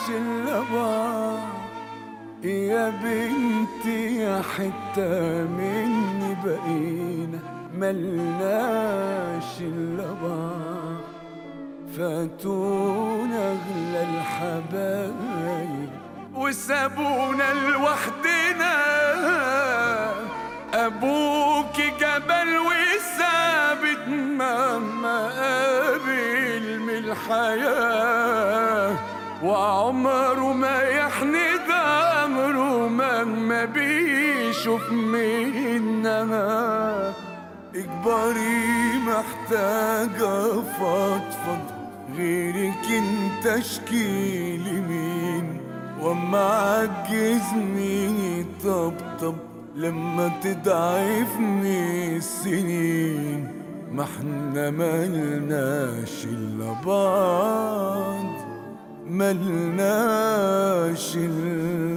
إلا بعض يا بنتي يا حتة مني بقينا ملناش إلا بعض فاتونا أغلى الحبايب وسابونا لوحدنا أبوك جبل وثابت مهما قابل من الحياة وعمره ما يحند أمره مهما بيشوف منها اكبري محتاجة فضفض غيرك انت اشكيلي مين واما عجزني يطبطب لما تضعفني السنين ما احنا ملناش الا بعض ملناش الا